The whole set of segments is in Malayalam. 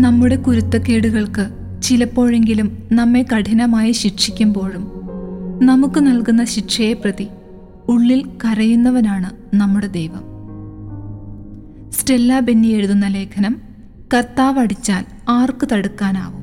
നമ്മുടെ കുരുത്തക്കേടുകൾക്ക് ചിലപ്പോഴെങ്കിലും നമ്മെ കഠിനമായി ശിക്ഷിക്കുമ്പോഴും നമുക്ക് നൽകുന്ന ശിക്ഷയെ പ്രതി ഉള്ളിൽ കരയുന്നവനാണ് നമ്മുടെ ദൈവം സ്റ്റെല്ല ബെന്നി എഴുതുന്ന ലേഖനം കർത്താവ് അടിച്ചാൽ ആർക്ക് തടുക്കാനാവും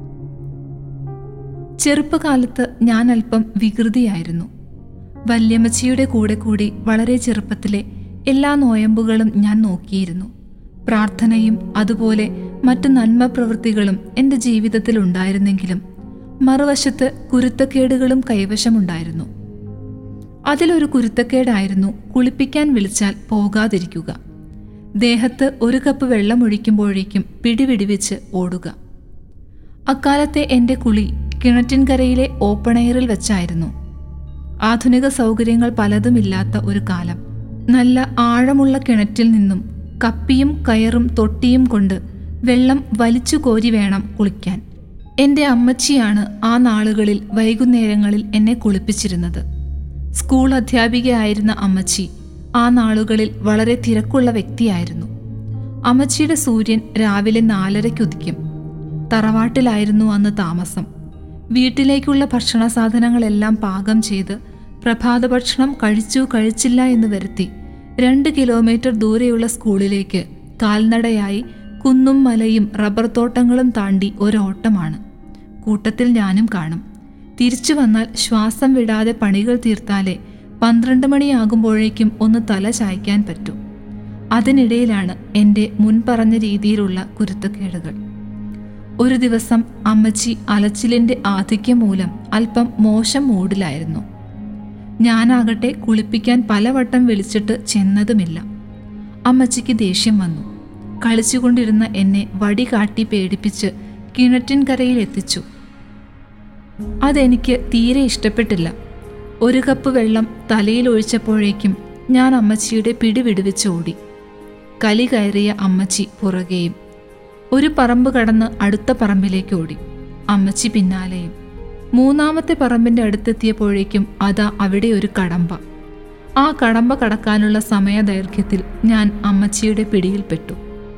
ചെറുപ്പകാലത്ത് ഞാൻ അല്പം വികൃതിയായിരുന്നു വല്യമ്മച്ചിയുടെ കൂടെ കൂടി വളരെ ചെറുപ്പത്തിലെ എല്ലാ നോയമ്പുകളും ഞാൻ നോക്കിയിരുന്നു പ്രാർത്ഥനയും അതുപോലെ മറ്റു നന്മ പ്രവൃത്തികളും എൻ്റെ ജീവിതത്തിൽ ഉണ്ടായിരുന്നെങ്കിലും മറുവശത്ത് കുരുത്തക്കേടുകളും കൈവശമുണ്ടായിരുന്നു അതിലൊരു കുരുത്തക്കേടായിരുന്നു കുളിപ്പിക്കാൻ വിളിച്ചാൽ പോകാതിരിക്കുക ദേഹത്ത് ഒരു കപ്പ് വെള്ളം ഒഴിക്കുമ്പോഴേക്കും പിടിപിടിവെച്ച് ഓടുക അക്കാലത്തെ എൻ്റെ കുളി കിണറ്റിൻകരയിലെ ഓപ്പൺ എയറിൽ വെച്ചായിരുന്നു ആധുനിക സൗകര്യങ്ങൾ പലതുമില്ലാത്ത ഒരു കാലം നല്ല ആഴമുള്ള കിണറ്റിൽ നിന്നും കപ്പിയും കയറും തൊട്ടിയും കൊണ്ട് വെള്ളം വലിച്ചു കോരി വേണം കുളിക്കാൻ എൻ്റെ അമ്മച്ചിയാണ് ആ നാളുകളിൽ വൈകുന്നേരങ്ങളിൽ എന്നെ കുളിപ്പിച്ചിരുന്നത് സ്കൂൾ അധ്യാപികയായിരുന്ന അമ്മച്ചി ആ നാളുകളിൽ വളരെ തിരക്കുള്ള വ്യക്തിയായിരുന്നു അമ്മച്ചിയുടെ സൂര്യൻ രാവിലെ നാലരയ്ക്ക് ഉദിക്കും തറവാട്ടിലായിരുന്നു അന്ന് താമസം വീട്ടിലേക്കുള്ള ഭക്ഷണ സാധനങ്ങളെല്ലാം പാകം ചെയ്ത് പ്രഭാത ഭക്ഷണം കഴിച്ചു കഴിച്ചില്ല എന്ന് വരുത്തി രണ്ട് കിലോമീറ്റർ ദൂരെയുള്ള സ്കൂളിലേക്ക് കാൽനടയായി കുന്നും മലയും റബ്ബർ തോട്ടങ്ങളും താണ്ടി ഒരോട്ടമാണ് കൂട്ടത്തിൽ ഞാനും കാണും തിരിച്ചു വന്നാൽ ശ്വാസം വിടാതെ പണികൾ തീർത്താലേ പന്ത്രണ്ട് മണിയാകുമ്പോഴേക്കും ഒന്ന് തല ചായ്ക്കാൻ പറ്റൂ അതിനിടയിലാണ് എൻ്റെ മുൻപറഞ്ഞ രീതിയിലുള്ള കുരുത്തക്കേടുകൾ ഒരു ദിവസം അമ്മച്ചി അലച്ചിലിൻ്റെ ആധിക്യം മൂലം അല്പം മോശം മൂഡിലായിരുന്നു ഞാനാകട്ടെ കുളിപ്പിക്കാൻ പലവട്ടം വിളിച്ചിട്ട് ചെന്നതുമില്ല അമ്മച്ചിക്ക് ദേഷ്യം വന്നു കളിച്ചുകൊണ്ടിരുന്ന എന്നെ വടി കാട്ടി പേടിപ്പിച്ച് കിണറ്റിൻകരയിൽ എത്തിച്ചു അതെനിക്ക് തീരെ ഇഷ്ടപ്പെട്ടില്ല ഒരു കപ്പ് വെള്ളം തലയിൽ ഒഴിച്ചപ്പോഴേക്കും ഞാൻ അമ്മച്ചിയുടെ പിടി വിടുവിച്ച് ഓടി കലി കയറിയ അമ്മച്ചി പുറകെയും ഒരു പറമ്പ് കടന്ന് അടുത്ത പറമ്പിലേക്ക് ഓടി അമ്മച്ചി പിന്നാലെയും മൂന്നാമത്തെ പറമ്പിന്റെ അടുത്തെത്തിയപ്പോഴേക്കും അതാ അവിടെ ഒരു കടമ്പ ആ കടമ്പ കടക്കാനുള്ള സമയദൈർഘ്യത്തിൽ ഞാൻ അമ്മച്ചിയുടെ പിടിയിൽപ്പെട്ടു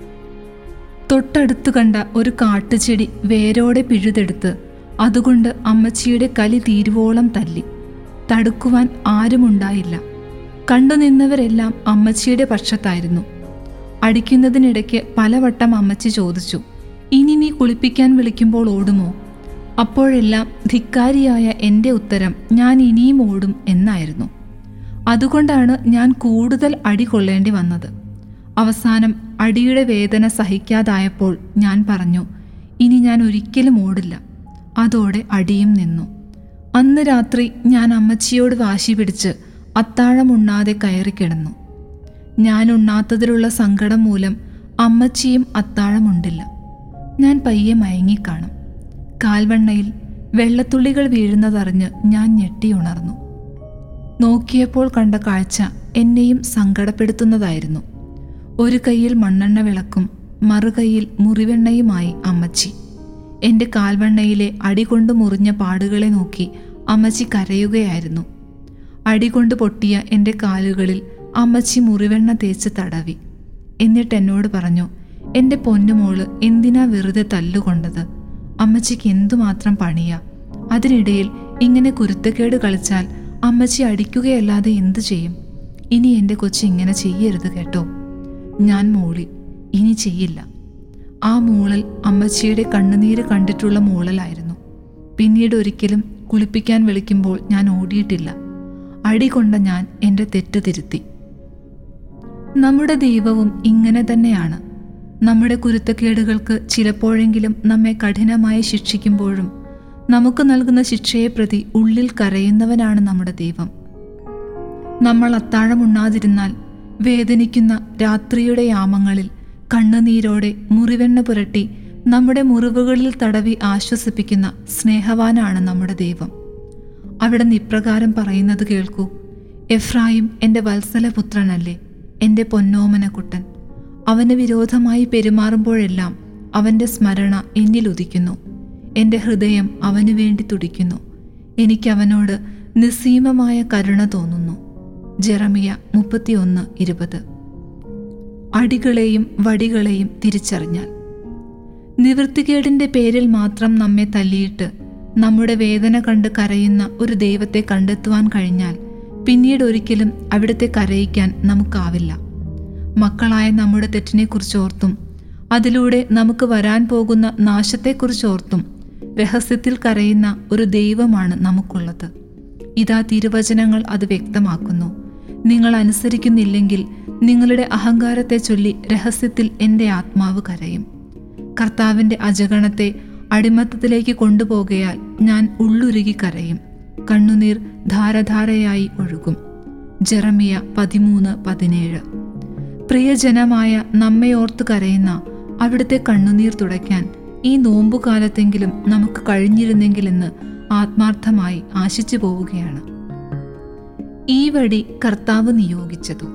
തൊട്ടടുത്ത് കണ്ട ഒരു കാട്ടുചെടി വേരോടെ പിഴുതെടുത്ത് അതുകൊണ്ട് അമ്മച്ചിയുടെ കലി തീരുവോളം തല്ലി തടുക്കുവാൻ ആരുമുണ്ടായില്ല കണ്ടുനിന്നവരെല്ലാം അമ്മച്ചിയുടെ പക്ഷത്തായിരുന്നു അടിക്കുന്നതിനിടയ്ക്ക് പലവട്ടം അമ്മച്ചി ചോദിച്ചു ഇനി നീ കുളിപ്പിക്കാൻ വിളിക്കുമ്പോൾ ഓടുമോ അപ്പോഴെല്ലാം ധിക്കാരിയായ എൻ്റെ ഉത്തരം ഞാൻ ഇനിയും ഓടും എന്നായിരുന്നു അതുകൊണ്ടാണ് ഞാൻ കൂടുതൽ അടി കൊള്ളേണ്ടി വന്നത് അവസാനം അടിയുടെ വേദന സഹിക്കാതായപ്പോൾ ഞാൻ പറഞ്ഞു ഇനി ഞാൻ ഒരിക്കലും ഓടില്ല അതോടെ അടിയും നിന്നു അന്ന് രാത്രി ഞാൻ അമ്മച്ചിയോട് വാശി പിടിച്ച് അത്താഴം ഉണ്ണാതെ കയറി കിടന്നു ഞാൻ ഉണ്ണാത്തതിലുള്ള സങ്കടം മൂലം അമ്മച്ചിയും അത്താഴമുണ്ടില്ല ഞാൻ പയ്യെ മയങ്ങിക്കാണും കാൽവണ്ണയിൽ വെള്ളത്തുള്ളികൾ വീഴുന്നതറിഞ്ഞ് ഞാൻ ഞെട്ടിയുണർന്നു നോക്കിയപ്പോൾ കണ്ട കാഴ്ച എന്നെയും സങ്കടപ്പെടുത്തുന്നതായിരുന്നു ഒരു കൈയിൽ മണ്ണെണ്ണ വിളക്കും മറുകൈയിൽ മുറിവെണ്ണയുമായി അമ്മച്ചി എൻ്റെ കാൽവണ്ണയിലെ അടികൊണ്ട് മുറിഞ്ഞ പാടുകളെ നോക്കി അമ്മച്ചി കരയുകയായിരുന്നു അടികൊണ്ട് പൊട്ടിയ എൻ്റെ കാലുകളിൽ അമ്മച്ചി മുറിവെണ്ണ തേച്ച് തടവി എന്നിട്ട് എന്നോട് പറഞ്ഞു എൻ്റെ പൊന്നുമോള് എന്തിനാ വെറുതെ തല്ലുകൊണ്ടത് അമ്മച്ചിക്ക് എന്തുമാത്രം പണിയാ അതിനിടയിൽ ഇങ്ങനെ കുരുത്തക്കേട് കളിച്ചാൽ അമ്മച്ചി അടിക്കുകയല്ലാതെ എന്തു ചെയ്യും ഇനി എൻ്റെ കൊച്ചി ഇങ്ങനെ ചെയ്യരുത് കേട്ടോ ഞാൻ മൂളി ഇനി ചെയ്യില്ല ആ മൂളൽ അമ്മച്ചിയുടെ കണ്ണുനീര് കണ്ടിട്ടുള്ള മൂളലായിരുന്നു പിന്നീട് ഒരിക്കലും കുളിപ്പിക്കാൻ വിളിക്കുമ്പോൾ ഞാൻ ഓടിയിട്ടില്ല അടി കൊണ്ട ഞാൻ എൻ്റെ തെറ്റ് തിരുത്തി നമ്മുടെ ദൈവവും ഇങ്ങനെ തന്നെയാണ് നമ്മുടെ കുരുത്തക്കേടുകൾക്ക് ചിലപ്പോഴെങ്കിലും നമ്മെ കഠിനമായി ശിക്ഷിക്കുമ്പോഴും നമുക്ക് നൽകുന്ന ശിക്ഷയെ പ്രതി ഉള്ളിൽ കരയുന്നവനാണ് നമ്മുടെ ദൈവം നമ്മൾ അത്താഴം ഉണ്ണാതിരുന്നാൽ വേദനിക്കുന്ന രാത്രിയുടെ യാമങ്ങളിൽ കണ്ണുനീരോടെ മുറിവെണ്ണ പുരട്ടി നമ്മുടെ മുറിവുകളിൽ തടവി ആശ്വസിപ്പിക്കുന്ന സ്നേഹവാനാണ് നമ്മുടെ ദൈവം അവിടെ നിപ്രകാരം പറയുന്നത് കേൾക്കൂ എഫ്രായിം എൻ്റെ വത്സലപുത്രനല്ലേ എൻ്റെ പൊന്നോമന കുട്ടൻ അവന് വിരോധമായി പെരുമാറുമ്പോഴെല്ലാം അവൻ്റെ സ്മരണ എന്നിൽ ഉദിക്കുന്നു എൻ്റെ ഹൃദയം അവനു വേണ്ടി തുടിക്കുന്നു എനിക്കവനോട് നിസ്സീമമായ കരുണ തോന്നുന്നു ജെറമിയ മുപ്പത്തിയൊന്ന് ഇരുപത് അടികളെയും വടികളെയും തിരിച്ചറിഞ്ഞാൽ നിവൃത്തികേടിന്റെ പേരിൽ മാത്രം നമ്മെ തല്ലിയിട്ട് നമ്മുടെ വേദന കണ്ട് കരയുന്ന ഒരു ദൈവത്തെ കണ്ടെത്തുവാൻ കഴിഞ്ഞാൽ പിന്നീട് ഒരിക്കലും അവിടുത്തെ കരയിക്കാൻ നമുക്കാവില്ല മക്കളായ നമ്മുടെ തെറ്റിനെക്കുറിച്ച് ഓർത്തും അതിലൂടെ നമുക്ക് വരാൻ പോകുന്ന നാശത്തെക്കുറിച്ച് ഓർത്തും രഹസ്യത്തിൽ കരയുന്ന ഒരു ദൈവമാണ് നമുക്കുള്ളത് ഇതാ തിരുവചനങ്ങൾ അത് വ്യക്തമാക്കുന്നു നിങ്ങൾ അനുസരിക്കുന്നില്ലെങ്കിൽ നിങ്ങളുടെ അഹങ്കാരത്തെ ചൊല്ലി രഹസ്യത്തിൽ എൻ്റെ ആത്മാവ് കരയും കർത്താവിൻ്റെ അജഗണത്തെ അടിമത്തത്തിലേക്ക് കൊണ്ടുപോകയാൽ ഞാൻ ഉള്ളുരുകി കരയും കണ്ണുനീർ ധാരധാരയായി ഒഴുകും ജെറമിയ പതിമൂന്ന് പതിനേഴ് പ്രിയജനമായ നമ്മെ ഓർത്ത് കരയുന്ന അവിടുത്തെ കണ്ണുനീർ തുടയ്ക്കാൻ ഈ നോമ്പുകാലത്തെങ്കിലും നമുക്ക് കഴിഞ്ഞിരുന്നെങ്കിലെന്ന് ആത്മാർത്ഥമായി ആശിച്ചു പോവുകയാണ് ഈ വഴി കർത്താവ് നിയോഗിച്ചതു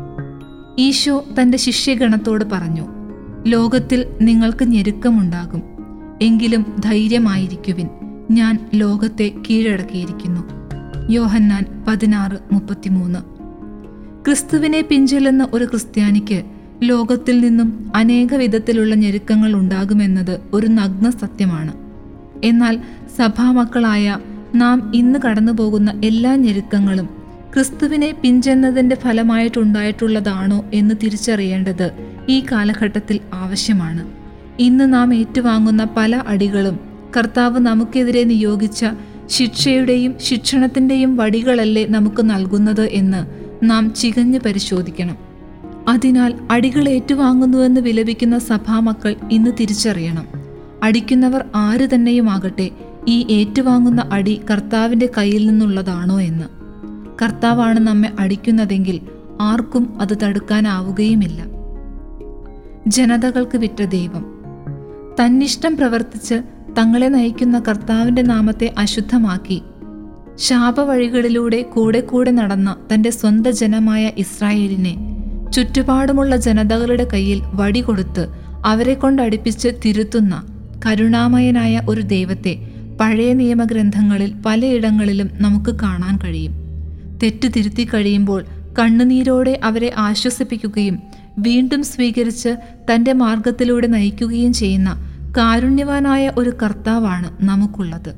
ഈശോ തന്റെ ശിഷ്യഗണത്തോട് പറഞ്ഞു ലോകത്തിൽ നിങ്ങൾക്ക് ഞെരുക്കമുണ്ടാകും എങ്കിലും ധൈര്യമായിരിക്കുവിൻ ഞാൻ ലോകത്തെ കീഴടക്കിയിരിക്കുന്നു യോഹന്നാൻ പതിനാറ് മുപ്പത്തിമൂന്ന് ക്രിസ്തുവിനെ പിഞ്ചെല്ലുന്ന ഒരു ക്രിസ്ത്യാനിക്ക് ലോകത്തിൽ നിന്നും അനേക വിധത്തിലുള്ള ഞെരുക്കങ്ങൾ ഉണ്ടാകുമെന്നത് ഒരു നഗ്ന സത്യമാണ് എന്നാൽ സഭാമക്കളായ നാം ഇന്ന് കടന്നുപോകുന്ന എല്ലാ ഞെരുക്കങ്ങളും ക്രിസ്തുവിനെ പിഞ്ചെന്നതിൻ്റെ ഫലമായിട്ടുണ്ടായിട്ടുള്ളതാണോ എന്ന് തിരിച്ചറിയേണ്ടത് ഈ കാലഘട്ടത്തിൽ ആവശ്യമാണ് ഇന്ന് നാം ഏറ്റുവാങ്ങുന്ന പല അടികളും കർത്താവ് നമുക്കെതിരെ നിയോഗിച്ച ശിക്ഷയുടെയും ശിക്ഷണത്തിൻ്റെയും വടികളല്ലേ നമുക്ക് നൽകുന്നത് എന്ന് നാം ചികഞ്ഞു പരിശോധിക്കണം അതിനാൽ അടികൾ ഏറ്റുവാങ്ങുന്നുവെന്ന് വിലപിക്കുന്ന സഭാമക്കൾ ഇന്ന് തിരിച്ചറിയണം അടിക്കുന്നവർ ആര് തന്നെയുമാകട്ടെ ഈ ഏറ്റുവാങ്ങുന്ന അടി കർത്താവിൻ്റെ കയ്യിൽ നിന്നുള്ളതാണോ എന്ന് കർത്താവാണ് നമ്മെ അടിക്കുന്നതെങ്കിൽ ആർക്കും അത് തടുക്കാനാവുകയുമില്ല ജനതകൾക്ക് വിറ്റ ദൈവം തന്നിഷ്ടം പ്രവർത്തിച്ച് തങ്ങളെ നയിക്കുന്ന കർത്താവിൻ്റെ നാമത്തെ അശുദ്ധമാക്കി ശാപവഴികളിലൂടെ കൂടെ കൂടെ നടന്ന തൻ്റെ സ്വന്തം ജനമായ ഇസ്രായേലിനെ ചുറ്റുപാടുമുള്ള ജനതകളുടെ കയ്യിൽ വടി കൊടുത്ത് അവരെ കൊണ്ടടിപ്പിച്ച് തിരുത്തുന്ന കരുണാമയനായ ഒരു ദൈവത്തെ പഴയ നിയമഗ്രന്ഥങ്ങളിൽ പലയിടങ്ങളിലും നമുക്ക് കാണാൻ കഴിയും തെറ്റ് തിരുത്തി കഴിയുമ്പോൾ കണ്ണുനീരോടെ അവരെ ആശ്വസിപ്പിക്കുകയും വീണ്ടും സ്വീകരിച്ച് തൻ്റെ മാർഗത്തിലൂടെ നയിക്കുകയും ചെയ്യുന്ന കാരുണ്യവാനായ ഒരു കർത്താവാണ് നമുക്കുള്ളത്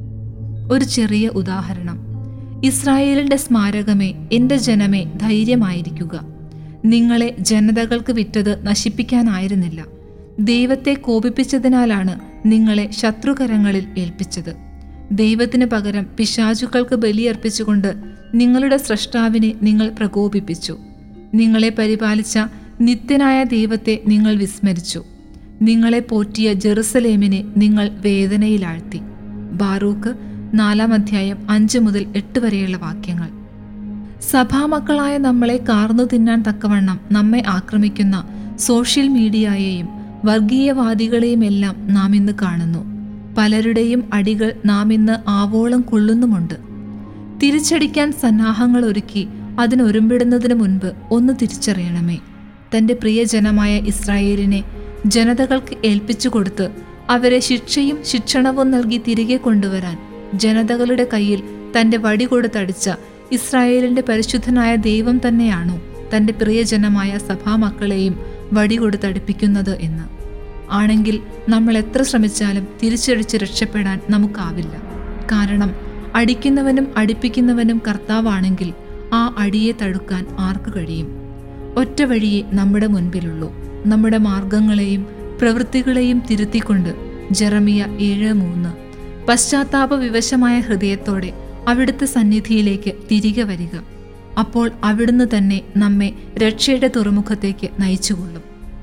ഒരു ചെറിയ ഉദാഹരണം ഇസ്രായേലിന്റെ സ്മാരകമേ എൻ്റെ ജനമേ ധൈര്യമായിരിക്കുക നിങ്ങളെ ജനതകൾക്ക് വിറ്റത് നശിപ്പിക്കാനായിരുന്നില്ല ദൈവത്തെ കോപിപ്പിച്ചതിനാലാണ് നിങ്ങളെ ശത്രുകരങ്ങളിൽ ഏൽപ്പിച്ചത് ദൈവത്തിന് പകരം പിശാചുക്കൾക്ക് ബലിയർപ്പിച്ചുകൊണ്ട് നിങ്ങളുടെ സ്രഷ്ടാവിനെ നിങ്ങൾ പ്രകോപിപ്പിച്ചു നിങ്ങളെ പരിപാലിച്ച നിത്യനായ ദൈവത്തെ നിങ്ങൾ വിസ്മരിച്ചു നിങ്ങളെ പോറ്റിയ ജെറുസലേമിനെ നിങ്ങൾ വേദനയിലാഴ്ത്തി ബാറൂക്ക് നാലാം അധ്യായം അഞ്ച് മുതൽ എട്ട് വരെയുള്ള വാക്യങ്ങൾ സഭാമക്കളായ നമ്മളെ കാർന്നു തിന്നാൻ തക്കവണ്ണം നമ്മെ ആക്രമിക്കുന്ന സോഷ്യൽ മീഡിയയെയും വർഗീയവാദികളെയും എല്ലാം നാം ഇന്ന് കാണുന്നു പലരുടെയും അടികൾ നാം ഇന്ന് ആവോളം കൊള്ളുന്നുമുണ്ട് തിരിച്ചടിക്കാൻ സന്നാഹങ്ങൾ ഒരുക്കി അതിനൊരുമ്പിടുന്നതിന് മുൻപ് ഒന്ന് തിരിച്ചറിയണമേ തൻ്റെ പ്രിയജനമായ ഇസ്രായേലിനെ ജനതകൾക്ക് ഏൽപ്പിച്ചു കൊടുത്ത് അവരെ ശിക്ഷയും ശിക്ഷണവും നൽകി തിരികെ കൊണ്ടുവരാൻ ജനതകളുടെ കയ്യിൽ തൻ്റെ വടി കൊടുത്തടിച്ച ഇസ്രായേലിന്റെ പരിശുദ്ധനായ ദൈവം തന്നെയാണോ തൻ്റെ പ്രിയജനമായ സഭാമക്കളെയും വടി കൊടുത്തടിപ്പിക്കുന്നത് എന്ന് ആണെങ്കിൽ നമ്മൾ എത്ര ശ്രമിച്ചാലും തിരിച്ചടിച്ച് രക്ഷപ്പെടാൻ നമുക്കാവില്ല കാരണം അടിക്കുന്നവനും അടിപ്പിക്കുന്നവനും കർത്താവാണെങ്കിൽ ആ അടിയെ തടുക്കാൻ ആർക്ക് കഴിയും ഒറ്റ വഴിയെ നമ്മുടെ മുൻപിലുള്ളൂ നമ്മുടെ മാർഗങ്ങളെയും പ്രവൃത്തികളെയും തിരുത്തിക്കൊണ്ട് ജെറമിയ ഏഴ് മൂന്ന് പശ്ചാത്താപ വിവശമായ ഹൃദയത്തോടെ അവിടുത്തെ സന്നിധിയിലേക്ക് തിരികെ വരിക അപ്പോൾ അവിടുന്ന് തന്നെ നമ്മെ രക്ഷയുടെ തുറമുഖത്തേക്ക് നയിച്ചുകൊള്ളും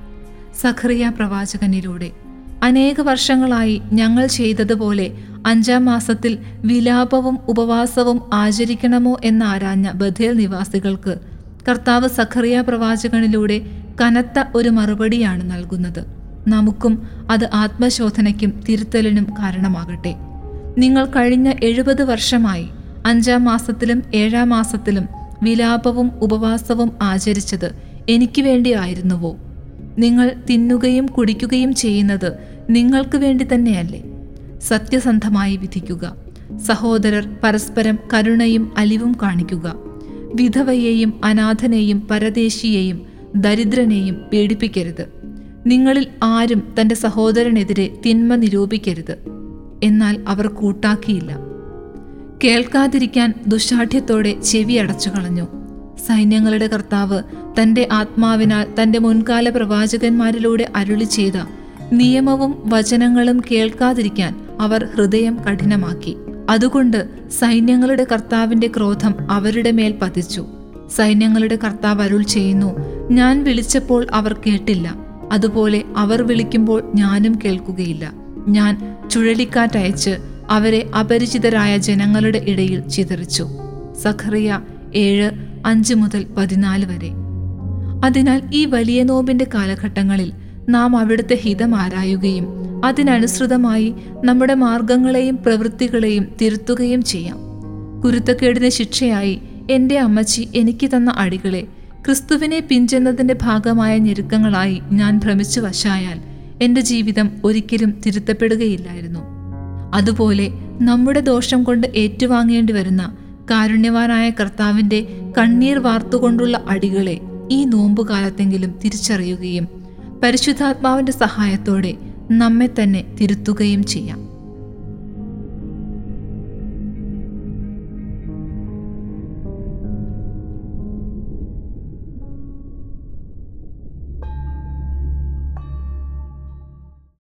സഖറിയ പ്രവാചകനിലൂടെ അനേക വർഷങ്ങളായി ഞങ്ങൾ ചെയ്തതുപോലെ അഞ്ചാം മാസത്തിൽ വിലാപവും ഉപവാസവും ആചരിക്കണമോ എന്നാരാഞ്ഞ ബഥേൽ നിവാസികൾക്ക് കർത്താവ് സഖറിയ പ്രവാചകനിലൂടെ കനത്ത ഒരു മറുപടിയാണ് നൽകുന്നത് നമുക്കും അത് ആത്മശോധനയ്ക്കും തിരുത്തലിനും കാരണമാകട്ടെ നിങ്ങൾ കഴിഞ്ഞ എഴുപത് വർഷമായി അഞ്ചാം മാസത്തിലും ഏഴാം മാസത്തിലും വിലാപവും ഉപവാസവും ആചരിച്ചത് എനിക്ക് വേണ്ടിയായിരുന്നുവോ നിങ്ങൾ തിന്നുകയും കുടിക്കുകയും ചെയ്യുന്നത് നിങ്ങൾക്ക് വേണ്ടി തന്നെയല്ലേ സത്യസന്ധമായി വിധിക്കുക സഹോദരർ പരസ്പരം കരുണയും അലിവും കാണിക്കുക വിധവയെയും അനാഥനെയും പരദേശിയെയും ദരിദ്രനെയും പീഡിപ്പിക്കരുത് നിങ്ങളിൽ ആരും തന്റെ സഹോദരനെതിരെ തിന്മ നിരൂപിക്കരുത് എന്നാൽ അവർ കൂട്ടാക്കിയില്ല കേൾക്കാതിരിക്കാൻ ദുശാഠ്യത്തോടെ ചെവി അടച്ചു കളഞ്ഞു സൈന്യങ്ങളുടെ കർത്താവ് തന്റെ ആത്മാവിനാൽ തന്റെ മുൻകാല പ്രവാചകന്മാരിലൂടെ അരുളി ചെയ്ത നിയമവും വചനങ്ങളും കേൾക്കാതിരിക്കാൻ അവർ ഹൃദയം കഠിനമാക്കി അതുകൊണ്ട് സൈന്യങ്ങളുടെ കർത്താവിന്റെ ക്രോധം അവരുടെ മേൽ പതിച്ചു സൈന്യങ്ങളുടെ കർത്താവ് അരുൾ ചെയ്യുന്നു ഞാൻ വിളിച്ചപ്പോൾ അവർ കേട്ടില്ല അതുപോലെ അവർ വിളിക്കുമ്പോൾ ഞാനും കേൾക്കുകയില്ല ഞാൻ ചുഴലിക്കാറ്റയച്ച് അവരെ അപരിചിതരായ ജനങ്ങളുടെ ഇടയിൽ ചിതറിച്ചു സഖറിയ ഏഴ് അഞ്ച് മുതൽ പതിനാല് വരെ അതിനാൽ ഈ വലിയ നോമ്പിന്റെ കാലഘട്ടങ്ങളിൽ നാം അവിടുത്തെ ഹിതം ആരായുകയും അതിനനുസൃതമായി നമ്മുടെ മാർഗങ്ങളെയും പ്രവൃത്തികളെയും തിരുത്തുകയും ചെയ്യാം കുരുത്തക്കേടിന് ശിക്ഷയായി എൻ്റെ അമ്മച്ചി എനിക്ക് തന്ന അടികളെ ക്രിസ്തുവിനെ പിഞ്ചെന്നതിൻ്റെ ഭാഗമായ ഞെരുക്കങ്ങളായി ഞാൻ ഭ്രമിച്ചു വശായാൽ എൻ്റെ ജീവിതം ഒരിക്കലും തിരുത്തപ്പെടുകയില്ലായിരുന്നു അതുപോലെ നമ്മുടെ ദോഷം കൊണ്ട് ഏറ്റുവാങ്ങേണ്ടി വരുന്ന കാരുണ്യവാനായ കർത്താവിൻ്റെ കണ്ണീർ വാർത്തുകൊണ്ടുള്ള അടികളെ ഈ നോമ്പുകാലത്തെങ്കിലും തിരിച്ചറിയുകയും പരിശുദ്ധാത്മാവിൻ്റെ സഹായത്തോടെ നമ്മെ തന്നെ തിരുത്തുകയും ചെയ്യാം